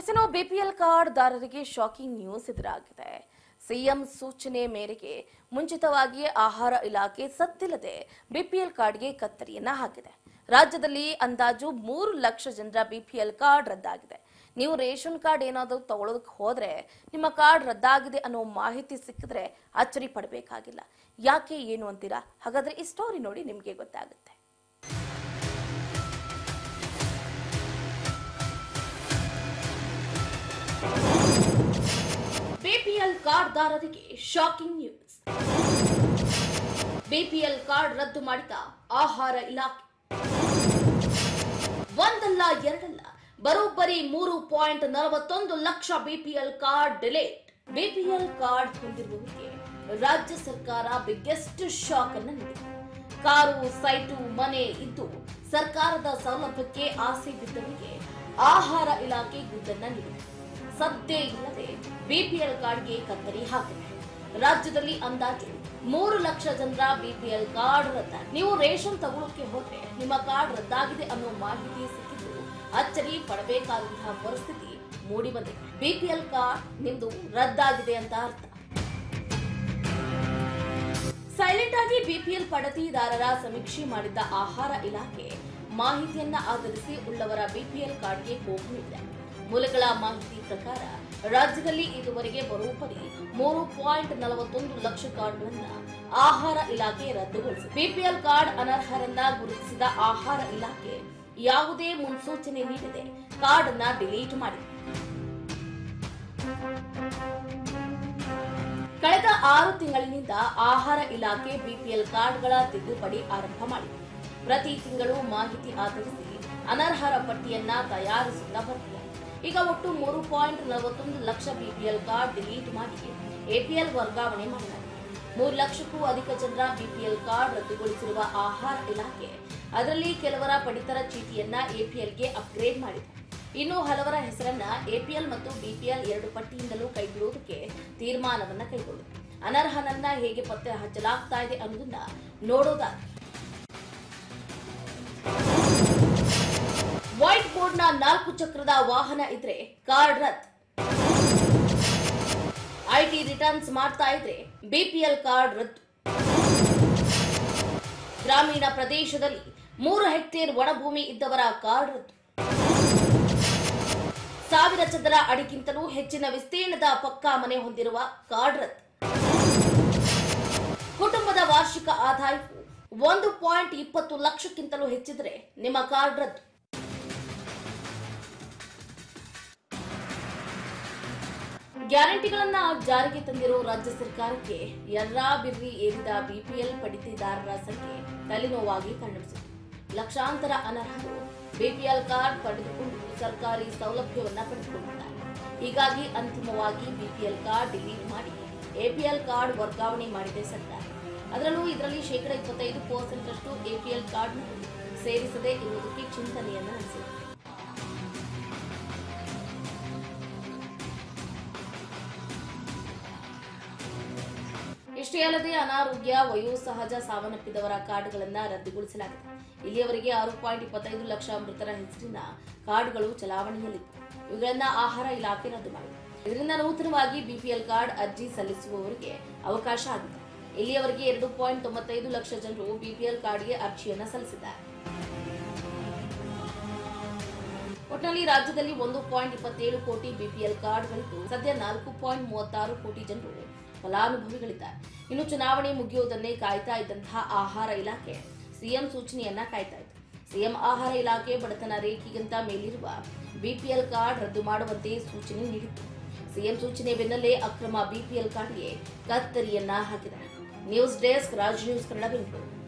ಎಸ್ಎನ್ಒ BPL ಕಾರ್ಡ್ದಾರರಿಗೆ shocking news ಎದುರಾಗಿದೆ CM ಸೂಚನೆ ಮೇರೆಗೆ ಮುಂಚಿತವಾಗಿಯೇ ಆಹಾರ ಇಲಾಖೆ ಸದ್ದಿಲ್ಲದೆ ಬಿಪಿಎಲ್ ಕಾರ್ಡ್ಗೆ ಕತ್ತರಿಯನ್ನ ಹಾಕಿದೆ ರಾಜ್ಯದಲ್ಲಿ ಅಂದಾಜು ಮೂರು ಲಕ್ಷ ಜನರ ಬಿಪಿಎಲ್ ಕಾರ್ಡ್ ರದ್ದಾಗಿದೆ ನೀವು ರೇಷನ್ ಕಾರ್ಡ್ ಏನಾದರೂ ತಗೊಳ್ಳೋದಕ್ಕೆ ಹೋದ್ರೆ ನಿಮ್ಮ ಕಾರ್ಡ್ ರದ್ದಾಗಿದೆ ಅನ್ನೋ ಮಾಹಿತಿ ಸಿಕ್ಕಿದ್ರೆ ಅಚ್ಚರಿ ಪಡಬೇಕಾಗಿಲ್ಲ ಯಾಕೆ ಏನು ಅಂತೀರಾ ಹಾಗಾದ್ರೆ ಈ ಸ್ಟೋರಿ ನೋಡಿ ನಿಮಗೆ ಗೊತ್ತಾಗುತ್ತೆ ಬಿಪಿಎಲ್ ಕಾರ್ಡ್ದಾರರಿಗೆ ಶಾಕಿಂಗ್ ನ್ಯೂಸ್ ಬಿಪಿಎಲ್ ಕಾರ್ಡ್ ರದ್ದು ಮಾಡಿದ ಆಹಾರ ಇಲಾಖೆ ಒಂದಲ್ಲ ಎರಡಲ್ಲ ಬರೋಬ್ಬರಿ ಮೂರು ಪಾಯಿಂಟ್ ನಲವತ್ತೊಂದು lakh BPL card delete BPL card ಹೊಂದಿರುವವರಿಗೆ ರಾಜ್ಯ ಸರ್ಕಾರ ಬಿಗ್ಗೆಸ್ಟ್ ಶಾಕ್ ಅನ್ನು ನೀಡಿದೆ ಕಾರು ಸೈಟು ಮನೆ ಇದ್ದು ಸರ್ಕಾರದ ಸೌಲಭ್ಯಕ್ಕೆ ಆಸೆ ಬಿದ್ದವರಿಗೆ ಆಹಾರ ಇಲಾಖೆ ಗುದ್ದನ್ನ ನೀಡಿದೆ ಸದ್ದೇ ಇಲ್ಲದೆ ಬಿಪಿಎಲ್ ಕಾರ್ಡ್ಗೆ ಕತ್ತರಿ ಹಾಕಿದೆ ರಾಜ್ಯದಲ್ಲಿ ಅಂದಾಜು ಮೂರು ಲಕ್ಷ ಜನರ ಬಿಪಿಎಲ್ ಕಾರ್ಡ್ ರದ್ದ ನೀವು ರೇಷನ್ ತಗೊಳ್ಳೋಕೆ ಹೋದ್ರೆ ನಿಮ್ಮ ಕಾರ್ಡ್ ರದ್ದಾಗಿದೆ ಅನ್ನೋ ಮಾಹಿತಿ ಸಿಕ್ಕಿದ್ದು ಅಚ್ಚರಿ ಪಡಬೇಕಾದಂತಹ ಪರಿಸ್ಥಿತಿ ಮೂಡಿ ಬಂದಿದೆ ಬಿಪಿಎಲ್ ಕಾರ್ಡ್ ನಿಮ್ದು ರದ್ದಾಗಿದೆ ಅಂತ ಅರ್ಥ ಸೈಲೆಂಟ್ ಆಗಿ ಬಿಪಿಎಲ್ ಪಡತಿದಾರರ ಸಮೀಕ್ಷೆ ಮಾಡಿದ್ದ ಆಹಾರ ಇಲಾಖೆ ಮಾಹಿತಿಯನ್ನ ಆಧರಿಸಿ ಉಳ್ಳವರ ಬಿಪಿಎಲ್ ಕಾರ್ಡ್ಗೆ ಹೋಗು ನೀಡಿದೆ ಮೂಲಗಳ ಮಾಹಿತಿ ಪ್ರಕಾರ ರಾಜ್ಯದಲ್ಲಿ ಇದುವರೆಗೆ ಬರೋಬ್ಬರಿ ಮೂರು ಪಾಯಿಂಟ್ ನಲವತ್ತೊಂದು ಲಕ್ಷ ಕಾರ್ಡ್ಗಳನ್ನ ಆಹಾರ ಇಲಾಖೆ ರದ್ದುಗೊಳಿಸಿದೆ ಬಿಪಿಎಲ್ ಕಾರ್ಡ್ ಅನರ್ಹರನ್ನ ಗುರುತಿಸಿದ ಆಹಾರ ಇಲಾಖೆ ಯಾವುದೇ ಮುನ್ಸೂಚನೆ ನೀಡದೆ ಕಾರ್ಡ್ ಅನ್ನ ಡಿಲೀಟ್ ಮಾಡಿದೆ ಕಳೆದ ಆರು ತಿಂಗಳಿನಿಂದ ಆಹಾರ ಇಲಾಖೆ ಬಿಪಿಎಲ್ ಕಾರ್ಡ್ಗಳ ತಿದ್ದುಪಡಿ ಆರಂಭ ಮಾಡಿದೆ ಪ್ರತಿ ತಿಂಗಳು ಮಾಹಿತಿ ಆಧರಿಸಿ ಅನರ್ಹರ ಪಟ್ಟಿಯನ್ನ ತಯಾರಿಸುತ್ತಾ ಬರ್ತಿದೆ ಈಗ ಒಟ್ಟು ಮೂರು ಪಾಯಿಂಟ್ ನಲವತ್ತೊಂದು ಲಕ್ಷ ಬಿಪಿಎಲ್ ಕಾರ್ಡ್ ಡಿಲೀಟ್ ಮಾಡಿ ಎಪಿಎಲ್ ವರ್ಗಾವಣೆ ಮಾಡಲಾಗಿದೆ ಮೂರು ಲಕ್ಷಕ್ಕೂ ಅಧಿಕ ಜನರ ಬಿಪಿಎಲ್ ಕಾರ್ಡ್ ರದ್ದುಗೊಳಿಸಿರುವ ಆಹಾರ ಇಲಾಖೆ ಅದರಲ್ಲಿ ಕೆಲವರ ಪಡಿತರ ಚೀಟಿಯನ್ನ ಎಪಿಎಲ್ಗೆ ಅಪ್ಗ್ರೇಡ್ ಮಾಡಿದೆ ಇನ್ನು ಹಲವರ ಹೆಸರನ್ನ ಎಪಿಎಲ್ ಮತ್ತು ಬಿಪಿಎಲ್ ಎರಡು ಪಟ್ಟಿಯಿಂದಲೂ ಕೈಬಿಡುವುದಕ್ಕೆ ತೀರ್ಮಾನವನ್ನ ಕೈಗೊಂಡಿದೆ ಅನರ್ಹನನ್ನ ಹೇಗೆ ಪತ್ತೆ ಹಚ್ಚಲಾಗ್ತಾ ಇದೆ ಅನ್ನೋದನ್ನ ನೋಡೋದಾದ್ರೆ ವೈಟ್ ಬೋರ್ಡ್ನ ನಾಲ್ಕು ಚಕ್ರದ ವಾಹನ ಇದ್ರೆ ಕಾರ್ಡ್ ರದ್ ಐಟಿ ರಿಟರ್ನ್ಸ್ ಮಾಡ್ತಾ ಇದ್ರೆ ಬಿಪಿಎಲ್ ಕಾರ್ಡ್ ರದ್ದು ಗ್ರಾಮೀಣ ಪ್ರದೇಶದಲ್ಲಿ ಮೂರು ಹೆಕ್ಟೇರ್ ಒಣಭೂಮಿ ಇದ್ದವರ ಕಾರ್ಡ್ ರದ್ದು ಸಾವಿರ ಚದರ ಅಡಿಗಿಂತಲೂ ಹೆಚ್ಚಿನ ವಿಸ್ತೀರ್ಣದ ಪಕ್ಕಾ ಮನೆ ಹೊಂದಿರುವ ಕಾರ್ಡ್ ರದ್ದು ಕುಟುಂಬದ ವಾರ್ಷಿಕ ಆದಾಯವು ಒಂದು ಪಾಯಿಂಟ್ ಇಪ್ಪತ್ತು ಲಕ್ಷಕ್ಕಿಂತಲೂ ಹೆಚ್ಚಿದ್ರೆ ನಿಮ್ಮ ಕಾರ್ಡ್ ರದ್ದು ಗ್ಯಾರಂಟಿಗಳನ್ನ ಜಾರಿಗೆ ತಂದಿರೋ ರಾಜ್ಯ ಸರ್ಕಾರಕ್ಕೆ ಎರ್ರಾ ಬಿರ್ರಿ ಏರಿದ ಬಿಪಿಎಲ್ ಪಡಿತಿದಾರರ ಸಂಖ್ಯೆ ತಲೆನೋವಾಗಿ ಕಂಡುಬಿಸಿತು ಲಕ್ಷಾಂತರ ಅನರ್ಹರು ಬಿಪಿಎಲ್ ಕಾರ್ಡ್ ಪಡೆದುಕೊಂಡು ಸರ್ಕಾರಿ ಸೌಲಭ್ಯವನ್ನ ಪಡೆದುಕೊಂಡಿದ್ದಾರೆ ಹೀಗಾಗಿ ಅಂತಿಮವಾಗಿ ಬಿಪಿಎಲ್ ಕಾರ್ಡ್ ಡಿಲೀಟ್ ಮಾಡಿ ಎಪಿಎಲ್ ಕಾರ್ಡ್ ವರ್ಗಾವಣೆ ಮಾಡಿದೆ ಸರ್ಕಾರ ಅದರಲ್ಲೂ ಇದರಲ್ಲಿ ಶೇಕಡ ಇಪ್ಪತ್ತೈದು ಪರ್ಸೆಂಟ್ ಅಷ್ಟು ಎಪಿಎಲ್ ಕಾರ್ಡ್ ಸೇರಿಸದೆ ಇರುವುದಕ್ಕೆ ಚಿಂತನೆಯನ್ನ ನಡೆಸಿದೆ ಇಷ್ಟೇ ಅಲ್ಲದೆ ಅನಾರೋಗ್ಯ ವಯೋಸಹಜ ಸಾವನ್ನಪ್ಪಿದವರ ಕಾರ್ಡ್ಗಳನ್ನ ರದ್ದುಗೊಳಿಸಲಾಗಿದೆ ಇಲ್ಲಿಯವರೆಗೆ ಆರು ಪಾಯಿಂಟ್ ಇಪ್ಪತ್ತೈದು ಲಕ್ಷ ಮೃತರ ಹೆಸರಿನ ಕಾರ್ಡ್ಗಳು ಚಲಾವಣೆಯಲ್ಲಿತ್ತು ಇವುಗಳನ್ನ ಆಹಾರ ಇಲಾಖೆ ರದ್ದು ಮಾಡಿದೆ ಇದರಿಂದ ನೂತನವಾಗಿ ಬಿಪಿಎಲ್ ಕಾರ್ಡ್ ಅರ್ಜಿ ಸಲ್ಲಿಸುವವರಿಗೆ ಅವಕಾಶ ಆಗಿದೆ ಇಲ್ಲಿಯವರೆಗೆ ಎರಡು ಪಾಯಿಂಟ್ ತೊಂಬತ್ತೈದು ಲಕ್ಷ ಜನರು ಬಿಪಿಎಲ್ ಕಾರ್ಡ್ಗೆ ಅರ್ಜಿಯನ್ನ ಸಲ್ಲಿಸಿದ್ದಾರೆ ಒಟ್ಟಿನಲ್ಲಿ ರಾಜ್ಯದಲ್ಲಿ ಒಂದು ಪಾಯಿಂಟ್ ಇಪ್ಪತ್ತೇಳು ಕೋಟಿ ಬಿಪಿಎಲ್ ಕಾರ್ಡ್ಗಳಿದ್ದು ಸದ್ಯ ನಾಲ್ಕು ಪಾಯಿಂಟ್ ಮೂವತ್ತಾರು ಕೋಟಿ ಜನರು ಫಲಾನುಭವಿಗಳಿದ್ದಾರೆ ಇನ್ನು ಚುನಾವಣೆ ಮುಗಿಯುವುದನ್ನೇ ಕಾಯ್ತಾ ಇದ್ದಂತಹ ಆಹಾರ ಇಲಾಖೆ ಸಿಎಂ ಸೂಚನೆಯನ್ನ ಕಾಯ್ತಾ ಇತ್ತು ಸಿಎಂ ಆಹಾರ ಇಲಾಖೆ ಬಡತನ ರೇಖೆಗಿಂತ ಮೇಲಿರುವ ಬಿಪಿಎಲ್ ಕಾರ್ಡ್ ರದ್ದು ಮಾಡುವಂತೆ ಸೂಚನೆ ನೀಡಿತ್ತು ಸಿಎಂ ಸೂಚನೆ ಬೆನ್ನಲ್ಲೇ ಅಕ್ರಮ ಬಿಪಿಎಲ್ ಕಾರ್ಡ್ಗೆ ಕತ್ತರಿಯನ್ನ ಹಾಕಿದೆ news desk Raj news Kannada Bengaluru